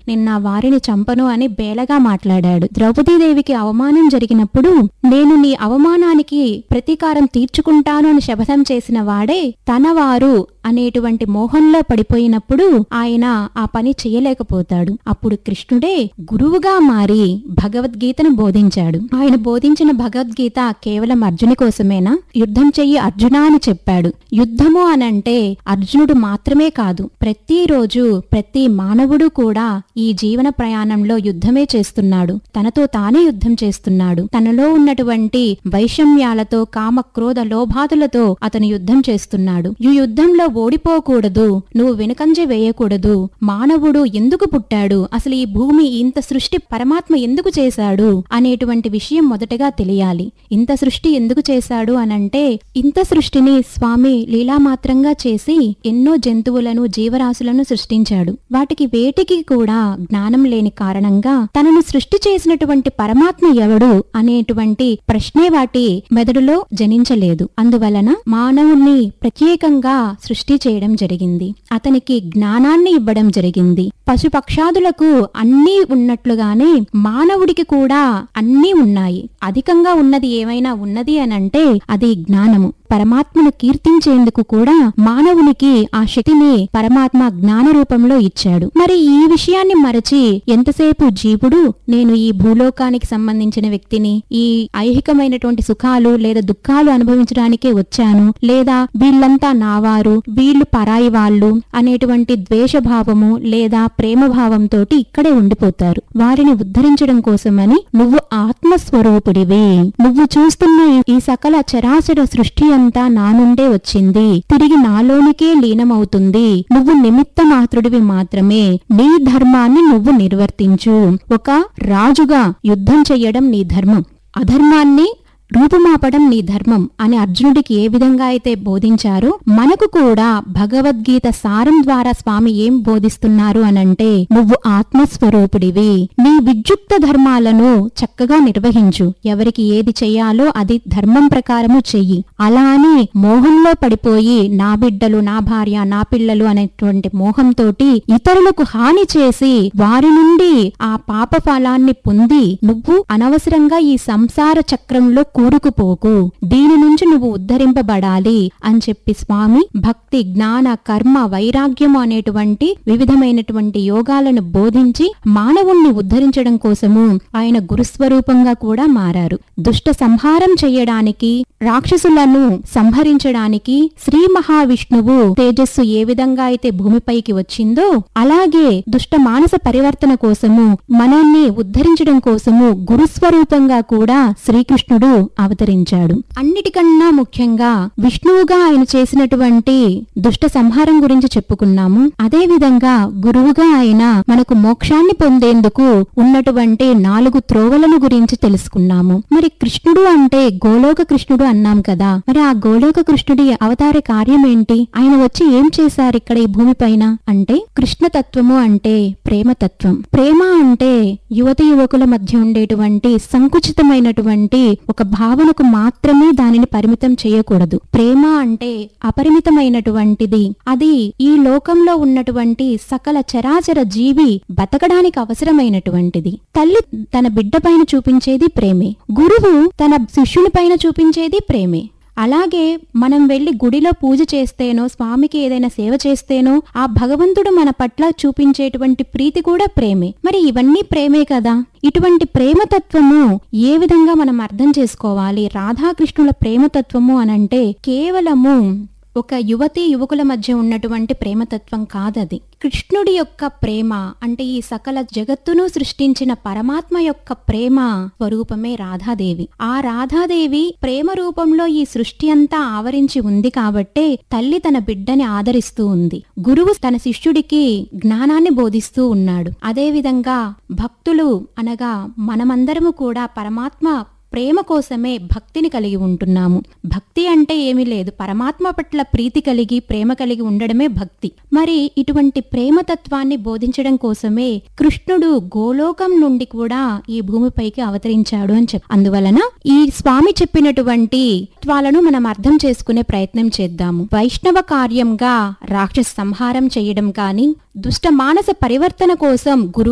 నిన్న వారిని చంపను అని బేలగా మాట్లాడాడు ద్రౌపదీదేవికి అవమానం జరిగినప్పుడు నేను నీ అవమానానికి ప్రతీకారం తీర్చుకుంటాను అని శపథం చేసిన వాడే తన వారు అనేటువంటి మోహంలో పడిపోయినప్పుడు ఆయన ఆ పని చేయలేకపోతాడు అప్పుడు కృష్ణుడే గురువుగా మారి భగవద్గీతను బోధించాడు ఆయన బోధించిన భగవద్గీత కేవలం అర్జుని కోసమేనా యుద్ధం చెయ్యి అర్జున అని చెప్పాడు యుద్ధము అనంటే అర్జునుడు మాత్రమే కాదు ప్రతిరోజు ప్రతి మానవుడు కూడా ఈ జీవన ప్రయాణంలో యుద్ధమే చేస్తున్నాడు తనతో తానే యుద్ధం చేస్తున్నాడు తనలో ఉన్నటువంటి వైషమ్యాలతో కామ క్రోధ లోభాదులతో అతను యుద్ధం చేస్తున్నాడు ఈ యుద్ధంలో ఓడిపోకూడదు నువ్వు వెనుకంజ వేయకూడదు మానవుడు ఎందుకు పుట్టాడు అసలు ఈ భూమి ఇంత సృష్టి పరమాత్మ ఎందుకు చేశాడు అనేటువంటి విషయం మొదటగా తెలియాలి ఇంత సృష్టి ఎందుకు చేశాడు అనంటే ఇంత సృష్టిని స్వామి లీలామాత్రంగా చేసి ఎన్నో జంతువులను జీవరాశులను సృష్టించాడు వాటికి వేటికి కూడా జ్ఞానం లేని కారణంగా తనను సృష్టి చేసినటువంటి పరమాత్మ ఎవడు అనేటువంటి ప్రశ్నే వాటి మెదడులో జనించలేదు అందువలన మానవుణ్ణి ప్రత్యేకంగా సృష్టి చేయడం జరిగింది అతనికి జ్ఞానాన్ని ఇవ్వడం జరిగింది పశుపక్షాదులకు అన్నీ ఉన్నట్లుగానే మానవుడికి కూడా అన్నీ ఉన్నాయి అధికంగా ఉన్నది ఏమైనా ఉన్నది అనంటే అది జ్ఞానము పరమాత్మను కీర్తించేందుకు కూడా మానవునికి ఆ శక్తిని పరమాత్మ జ్ఞాన రూపంలో ఇచ్చాడు మరి ఈ విషయాన్ని మరచి ఎంతసేపు జీవుడు నేను ఈ భూలోకానికి సంబంధించిన వ్యక్తిని ఈ ఐహికమైనటువంటి సుఖాలు లేదా దుఃఖాలు అనుభవించడానికే వచ్చాను లేదా వీళ్ళంతా నావారు వీళ్ళు పరాయి వాళ్ళు అనేటువంటి ద్వేషభావము లేదా ప్రేమ భావంతో ఇక్కడే ఉండిపోతారు వారిని ఉద్ధరించడం కోసమని నువ్వు ఆత్మస్వరూపుడివి నువ్వు చూస్తున్న ఈ సకల చరాచర సృష్టి అంతా నా నుండే వచ్చింది తిరిగి నాలోనికే లీనమవుతుంది నువ్వు నిమిత్త మాత్రుడివి మాత్రమే నీ ధర్మాన్ని నువ్వు నిర్వర్తించు ఒక రాజుగా యుద్ధం చెయ్యడం నీ ధర్మం అధర్మాన్ని రూపుమాపడం నీ ధర్మం అని అర్జునుడికి ఏ విధంగా అయితే బోధించారో మనకు కూడా భగవద్గీత సారం ద్వారా స్వామి ఏం బోధిస్తున్నారు అనంటే నువ్వు ఆత్మస్వరూపుడివి నీ విద్యుక్త ధర్మాలను చక్కగా నిర్వహించు ఎవరికి ఏది చెయ్యాలో అది ధర్మం ప్రకారము చెయ్యి అలా అని మోహంలో పడిపోయి నా బిడ్డలు నా భార్య నా పిల్లలు అనేటువంటి మోహంతోటి ఇతరులకు హాని చేసి వారి నుండి ఆ పాప ఫలాన్ని పొంది నువ్వు అనవసరంగా ఈ సంసార చక్రంలో కూరుకుపోకు దీని నుంచి నువ్వు ఉద్ధరింపబడాలి అని చెప్పి స్వామి భక్తి జ్ఞాన కర్మ వైరాగ్యము అనేటువంటి వివిధమైనటువంటి యోగాలను బోధించి మానవుణ్ణి ఉద్ధరించడం కోసము ఆయన గురుస్వరూపంగా కూడా మారారు దుష్ట సంహారం చేయడానికి రాక్షసులను సంహరించడానికి శ్రీ మహావిష్ణువు తేజస్సు ఏ విధంగా అయితే భూమిపైకి వచ్చిందో అలాగే దుష్ట మానస పరివర్తన కోసము మనల్ని ఉద్ధరించడం కోసము గురుస్వరూపంగా కూడా శ్రీకృష్ణుడు అవతరించాడు అన్నిటికన్నా ముఖ్యంగా విష్ణువుగా ఆయన చేసినటువంటి దుష్ట సంహారం గురించి చెప్పుకున్నాము అదే విధంగా గురువుగా ఆయన మనకు మోక్షాన్ని పొందేందుకు ఉన్నటువంటి నాలుగు త్రోవలను గురించి తెలుసుకున్నాము మరి కృష్ణుడు అంటే గోలోక కృష్ణుడు అన్నాం కదా మరి ఆ గోలోక కృష్ణుడి అవతార కార్యం ఏంటి ఆయన వచ్చి ఏం చేశారు ఇక్కడ ఈ భూమిపైన అంటే కృష్ణ తత్వము అంటే ప్రేమ తత్వం ప్రేమ అంటే యువతి యువకుల మధ్య ఉండేటువంటి సంకుచితమైనటువంటి ఒక భావనకు మాత్రమే దానిని పరిమితం చేయకూడదు ప్రేమ అంటే అపరిమితమైనటువంటిది అది ఈ లోకంలో ఉన్నటువంటి సకల చరాచర జీవి బతకడానికి అవసరమైనటువంటిది తల్లి తన బిడ్డ పైన చూపించేది ప్రేమే గురువు తన శిష్యుని పైన చూపించేది ప్రేమే అలాగే మనం వెళ్లి గుడిలో పూజ చేస్తేనో స్వామికి ఏదైనా సేవ చేస్తేనో ఆ భగవంతుడు మన పట్ల చూపించేటువంటి ప్రీతి కూడా ప్రేమే మరి ఇవన్నీ ప్రేమే కదా ఇటువంటి ప్రేమతత్వము ఏ విధంగా మనం అర్థం చేసుకోవాలి రాధాకృష్ణుల ప్రేమతత్వము అనంటే కేవలము ఒక యువతి యువకుల మధ్య ఉన్నటువంటి ప్రేమతత్వం కాదది కృష్ణుడి యొక్క ప్రేమ అంటే ఈ సకల జగత్తును సృష్టించిన పరమాత్మ యొక్క ప్రేమ స్వరూపమే రాధాదేవి ఆ రాధాదేవి ప్రేమ రూపంలో ఈ సృష్టి అంతా ఆవరించి ఉంది కాబట్టే తల్లి తన బిడ్డని ఆదరిస్తూ ఉంది గురువు తన శిష్యుడికి జ్ఞానాన్ని బోధిస్తూ ఉన్నాడు అదేవిధంగా భక్తులు అనగా మనమందరము కూడా పరమాత్మ ప్రేమ కోసమే భక్తిని కలిగి ఉంటున్నాము భక్తి అంటే ఏమీ లేదు పరమాత్మ పట్ల ప్రీతి కలిగి ప్రేమ కలిగి ఉండడమే భక్తి మరి ఇటువంటి ప్రేమతత్వాన్ని బోధించడం కోసమే కృష్ణుడు గోలోకం నుండి కూడా ఈ భూమిపైకి అవతరించాడు అని చెప్పి అందువలన ఈ స్వామి చెప్పినటువంటి తత్వాలను మనం అర్థం చేసుకునే ప్రయత్నం చేద్దాము వైష్ణవ కార్యంగా రాక్షస సంహారం చేయడం కానీ దుష్ట మానస పరివర్తన కోసం గురు